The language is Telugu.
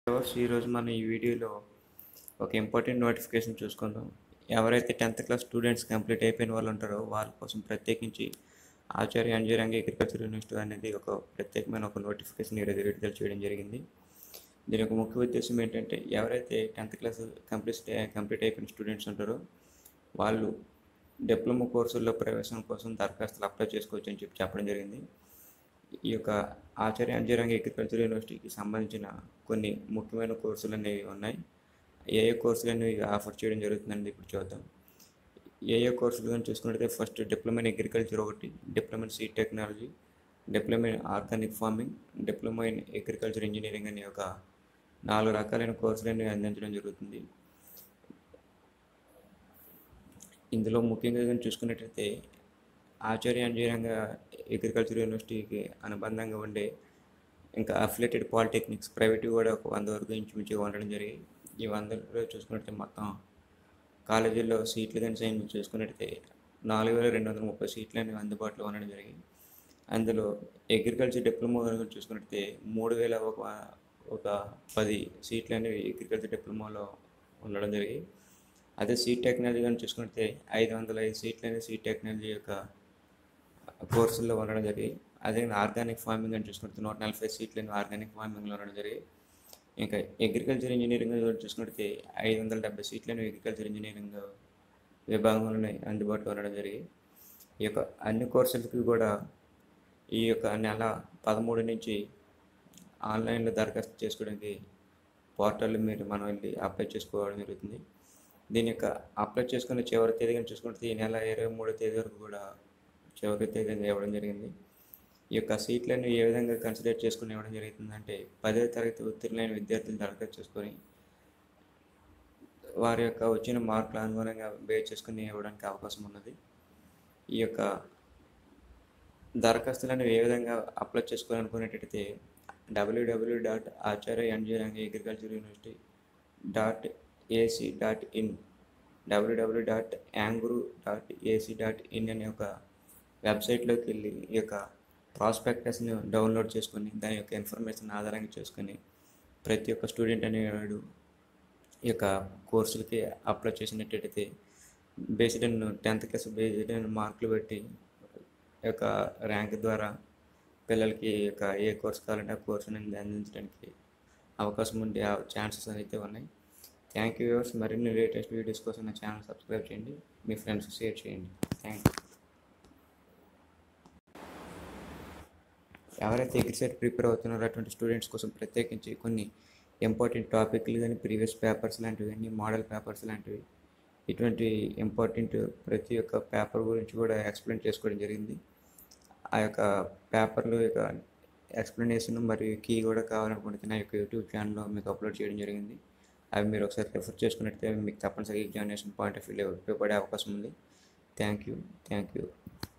వ్యూవర్స్ ఈరోజు మనం ఈ వీడియోలో ఒక ఇంపార్టెంట్ నోటిఫికేషన్ చూసుకుందాం ఎవరైతే టెన్త్ క్లాస్ స్టూడెంట్స్ కంప్లీట్ అయిపోయిన వాళ్ళు ఉంటారో వాళ్ళ కోసం ప్రత్యేకించి ఆచార్య అంజరంగ అగ్రికల్చర్ యూనివర్సిటీ అనేది ఒక ప్రత్యేకమైన ఒక నోటిఫికేషన్ ఈరోజు విడుదల చేయడం జరిగింది దీని యొక్క ముఖ్య ఉద్దేశం ఏంటంటే ఎవరైతే టెన్త్ క్లాస్ కంప్లీట్ కంప్లీట్ అయిపోయిన స్టూడెంట్స్ ఉంటారో వాళ్ళు డిప్లొమా కోర్సుల్లో ప్రవేశం కోసం దరఖాస్తులు అప్లై చేసుకోవచ్చు అని చెప్పి చెప్పడం జరిగింది ఈ యొక్క ఆచార్య అంజరంగ అగ్రికల్చర్ యూనివర్సిటీకి సంబంధించిన కొన్ని ముఖ్యమైన కోర్సులు అనేవి ఉన్నాయి ఏ ఏ కోర్సులు అనేవి ఆఫర్ చేయడం జరుగుతుందని ఇప్పుడు చూద్దాం ఏ ఏ కోర్సులు కానీ చూసుకుంటే ఫస్ట్ డిప్లొమా ఇన్ అగ్రికల్చర్ ఒకటి diploma in seed technology diploma in organic farming diploma in agriculture engineering అనే ఒక నాలుగు రకాలైన కోర్సులను అందించడం జరుగుతుంది ఇందులో ముఖ్యంగా కానీ చూసుకున్నట్లయితే ఆచార్య అంజరంగ అగ్రికల్చర్ యూనివర్సిటీకి అనుబంధంగా ఉండే ఇంకా అఫిలేటెడ్ పాలిటెక్నిక్స్ ప్రైవేట్ కూడా ఒక వంద వరకు ఇంచుమించుగా ఉండడం జరిగి ఈ వందలో చూసుకున్నట్లయితే మొత్తం కాలేజీల్లో సీట్లు కానీ సైన్ చూసుకున్నట్లయితే నాలుగు వేల రెండు వందల ముప్పై సీట్లు అనేవి అందుబాటులో ఉండడం జరిగింది అందులో అగ్రికల్చర్ డిప్లొమా కనుక చూసుకున్నట్లయితే మూడు వేల ఒక ఒక పది సీట్లు అనేవి అగ్రికల్చర్ డిప్లొమాలో ఉండడం జరిగింది అదే సీట్ టెక్నాలజీ కానీ చూసుకుంటే ఐదు వందల ఐదు సీట్లు అనేది సీట్ టెక్నాలజీ యొక్క కోర్సుల్లో ఉండడం జరిగింది అదే ఆర్గానిక్ ఫార్మింగ్ అని చూసుకుంటే నూట నలభై సీట్లు ఆర్గానిక్ ఫార్మింగ్లో ఉండడం జరిగింది ఇంకా అగ్రికల్చర్ ఇంజనీరింగ్ చూసుకుంటే ఐదు వందల డెబ్బై సీట్లను అగ్రికల్చర్ ఇంజనీరింగ్ విభాగంలో అందుబాటులో ఉండడం జరిగింది ఈ యొక్క అన్ని కోర్సులకి కూడా ఈ యొక్క నెల పదమూడు నుంచి ఆన్లైన్లో దరఖాస్తు చేసుకోవడానికి పోర్టల్ మీరు మనం వెళ్ళి అప్లై చేసుకోవడం జరుగుతుంది దీని యొక్క అప్లై చేసుకునే చివరి తేదీ కానీ చూసుకుంటే ఈ నెల ఇరవై మూడో తేదీ వరకు కూడా చివరి తేదీ ఇవ్వడం జరిగింది ఈ యొక్క సీట్లను ఏ విధంగా కన్సిడర్ చేసుకుని ఇవ్వడం జరుగుతుందంటే పదవ తరగతి ఉత్తీర్ణులైన విద్యార్థులు దరఖాస్తు చేసుకొని వారి యొక్క వచ్చిన మార్కుల అనుగుణంగా బేర్ చేసుకుని ఇవ్వడానికి అవకాశం ఉన్నది ఈ యొక్క దరఖాస్తులను ఏ విధంగా అప్లై చేసుకోవాలనుకునేటట్టయితే WWW dot Acharya NG Ranga agriculture university dot AC dot in WWW dot ANGRAU dot AC dot in అనే ఒక వెబ్సైట్లోకి వెళ్ళి ఈ యొక్క ప్రాస్పెక్టస్ని డౌన్లోడ్ చేసుకొని దాని యొక్క ఇన్ఫర్మేషన్ ఆధారంగా చేసుకొని ప్రతి ఒక్క స్టూడెంట్ అనేవాడు ఈ యొక్క కోర్సులకి అప్లై చేసినట్టయితే based on tenth class based on మార్కులు బట్టి ఈ యొక్క ర్యాంక్ ద్వారా పిల్లలకి ఈ యొక్క ఏ కోర్స్ కావాలంటే ఆ కోర్సుని అందించడానికి అవకాశం ఉండే ఛాన్సెస్ అయితే ఉన్నాయి థ్యాంక్ యూ వ్యూవర్స్ మరిన్ని లేటెస్ట్ వీడియోస్ కోసం నా ఛానల్ సబ్స్క్రైబ్ చేయండి మీ ఫ్రెండ్స్కి షేర్ చేయండి థ్యాంక్ యూ ఎవరైతే ఎగ్రిసైట్ ప్రిపేర్ అవుతున్నారో అటువంటి స్టూడెంట్స్ కోసం ప్రత్యేకించి కొన్ని ఇంపార్టెంట్ టాపిక్లు కానీ ప్రీవియస్ పేపర్స్ లాంటివి కానీ మోడల్ పేపర్స్ లాంటివి ఇటువంటి ఇంపార్టెంట్ ప్రతి ఒక్క పేపర్ గురించి కూడా ఎక్స్ప్లెయిన్ చేసుకోవడం జరిగింది ఆ యొక్క పేపర్లు యొక్క ఎక్స్ప్లెనేషన్ మరియు కీ కూడా కావాలనుకుంటే నా యొక్క యూట్యూబ్ ఛానల్లో మీకు అప్లోడ్ చేయడం జరిగింది అవి మీరు ఒకసారి రిఫర్ చేసుకున్నట్లయితే మీకు తప్పనిసరిగా ఎగ్జామినేషన్ పాయింట్ ఆఫ్ వ్యూలో ఉపయోగపడే అవకాశం ఉంది థ్యాంక్ యూ థ్యాంక్ యూ